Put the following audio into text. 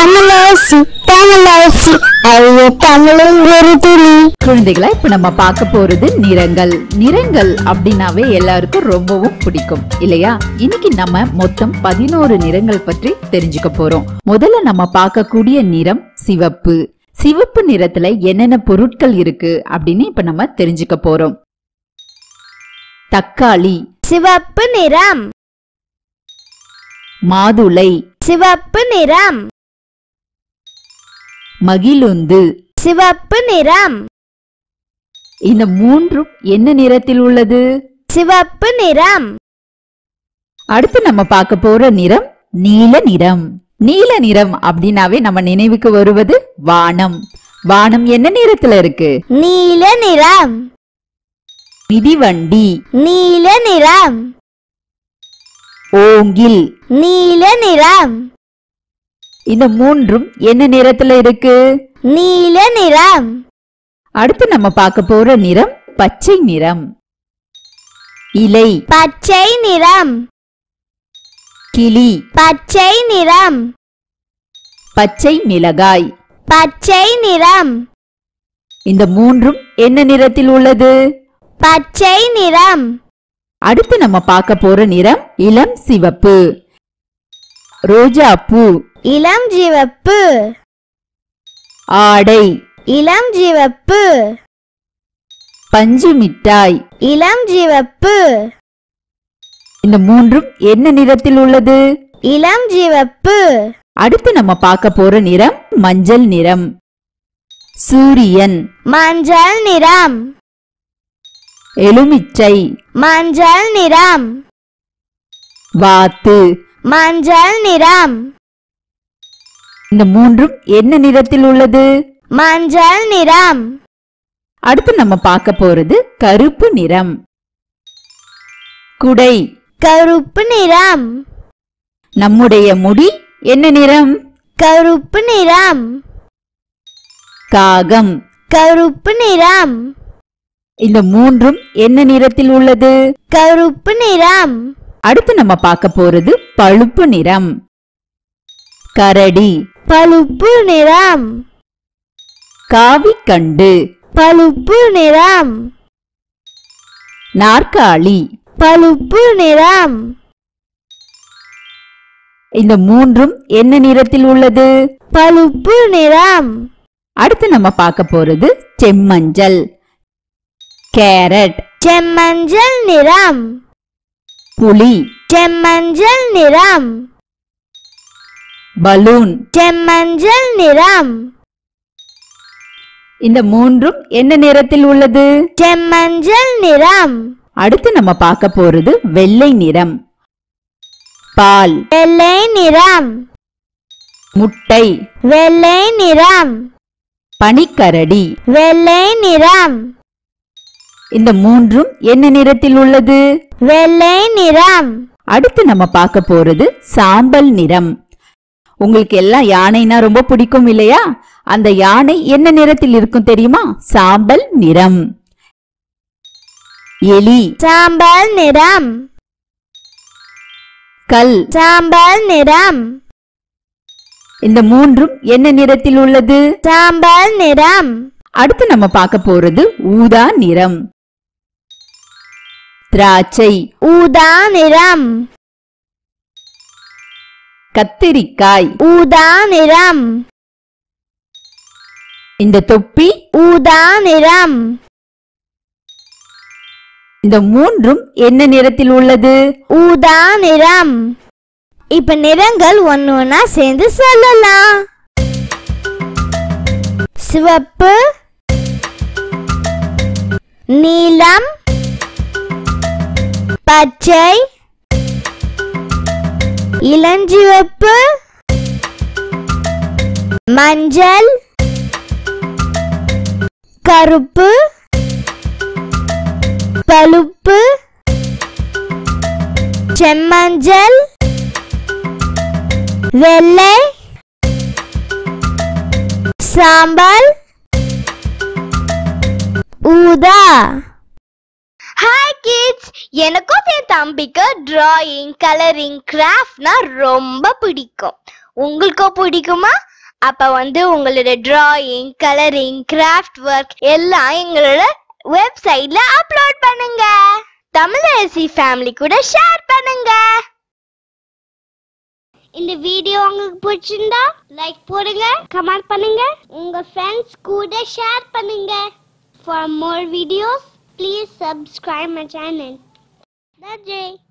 தமிழரசி தமிழரசி அரிய தமிழின் ஒரு துளி குழந்தைகளா இப்ப நம்ம பார்க்க போறது நிறங்கள் நிறங்கள் அப்படின்னாவே எல்லாருக்கும் ரொம்பவும் பிடிக்கும் இல்லையா இன்னைக்கு நம்ம மொத்தம் பதினோரு நிறங்கள் பற்றி தெரிஞ்சுக்க போறோம் முதல்ல நம்ம பார்க்கக்கூடிய நிறம் சிவப்பு சிவப்பு நிறத்துல என்னென்ன பொருட்கள் இருக்கு அப்படின்னு இப்ப நம்ம தெரிஞ்சுக்க போறோம் தக்காளி சிவப்பு நிறம் மாதுளை சிவப்பு நிறம் மகிழுந்து சிவப்பு நிறம் இந்த மூன்றும் என்ன நிறத்தில் உள்ளது சிவப்பு நிறம் அடுத்து நம்ம பார்க்க போற நிறம் நீல நிறம் நீல நிறம் அப்படின்னாவே நம்ம நினைவுக்கு வருவது வானம் வானம் என்ன நிறத்துல இருக்கு நீல நிறம் மிதிவண்டி நீல நிறம் ஓங்கில் நீல நிறம் இந்த மூன்றும் என்ன நிறத்துல இருக்கு நீல நிறம் அடுத்து நம்ம பார்க்க போற நிறம் பச்சை நிறம் இலை பச்சை நிறம் கிளி பச்சை நிறம் பச்சை மிளகாய் பச்சை நிறம் இந்த மூன்றும் என்ன நிறத்தில் உள்ளது பச்சை நிறம் அடுத்து நம்ம பார்க்க போற நிறம் இளம் சிவப்பு ரோஜா பூ இளம் சிவப்பு ஆடை இளம் சிவப்பு பஞ்சு மிட்டாய் இளம் சிவப்பு இந்த மூன்றும் என்ன நிறத்தில் உள்ளது இளம் சிவப்பு அடுத்து நம்ம பார்க்க போற நிறம் மஞ்சள் நிறம் சூரியன் மஞ்சள் நிறம் எலுமிச்சை மஞ்சள் நிறம் வாத்து மஞ்சள் நிறம் இந்த மூன்றும் என்ன நிறத்தில் உள்ளது மஞ்சள் நிறம் அடுத்து நம்ம பார்க்க போறது கருப்பு நிறம் குடை கருப்பு நிறம் நம்முடைய முடி என்ன நிறம் கருப்பு நிறம் காகம் கருப்பு நிறம் இந்த மூன்றும் என்ன நிறத்தில் உள்ளது கருப்பு நிறம் அடுத்து நம்ம பார்க்க போறது பழுப்பு நிறம் கரடி பழுப்பு நிறம் காவிக்கண்டு பழுப்பு நிறம் நாற்காலி பழுப்பு நிறம் இந்த மூன்றும் என்ன நிறத்தில் உள்ளது பழுப்பு நிறம் அடுத்து நம்ம பார்க்க போறது செம்மஞ்சள் கேரட் செம்மஞ்சள் நிறம் புளி செம்மஞ்சள் நிறம் பலூன் செம்மஞ்சள் நிறம் இந்த மூன்றும் என்ன நிறத்தில் உள்ளது செம்மஞ்சள் நிறம் அடுத்து நம்ம பார்க்க போறது வெள்ளை நிறம் பால் வெள்ளை நிறம் முட்டை வெள்ளை நிறம் பனிக்கரடி வெள்ளை நிறம் இந்த மூன்றும் என்ன நிறத்தில் உள்ளது வெள்ளை நிறம் அடுத்து நம்ம பார்க்க போறது சாம்பல் நிறம் உங்களுக்கு எல்லாம் யானைனா ரொம்ப பிடிக்கும் இல்லையா அந்த யானை என்ன நிறத்தில் இருக்கும் தெரியுமா சாம்பல் நிறம் எலி சாம்பல் நிறம் கல் சாம்பல் நிறம் இந்த மூன்றும் என்ன நிறத்தில் உள்ளது சாம்பல் நிறம் அடுத்து நம்ம பார்க்க போறது ஊதா நிறம் திராட்சை ஊதா நிறம் கத்திரிக்காய் ஊதா நிறம் இந்த தொப்பி ஊதா நிறம் இந்த மூன்றும் என்ன நிறத்தில் உள்ளது ஊதா நிறம் இப்ப நிறங்கள் ஒன்னு ஒன்னா சேர்ந்து சொல்லலாம் சிவப்பு நீலம் பச்சை இளஞ்சிவப்பு மஞ்சள் கருப்பு பழுப்பு செம்மஞ்சள் வெள்ளை சாம்பல் ஊதா ஹாய் கிட்ஸ் எனக்கும் என் தம்பிக்கு டிராயிங் கலரிங் கிராஃப்ட்னா ரொம்ப பிடிக்கும் உங்களுக்கும் பிடிக்குமா அப்ப வந்து உங்களோட டிராயிங் கலரிங் கிராஃப்ட் ஒர்க் எல்லாம் எங்களோட வெப்சைட்ல அப்லோட் பண்ணுங்க தமிழரசி ஃபேமிலி கூட ஷேர் பண்ணுங்க இந்த வீடியோ உங்களுக்கு பிடிச்சிருந்தா லைக் போடுங்க கமெண்ட் பண்ணுங்க உங்க ஃப்ரெண்ட்ஸ் கூட ஷேர் பண்ணுங்க for more videos please subscribe my channel நன்றி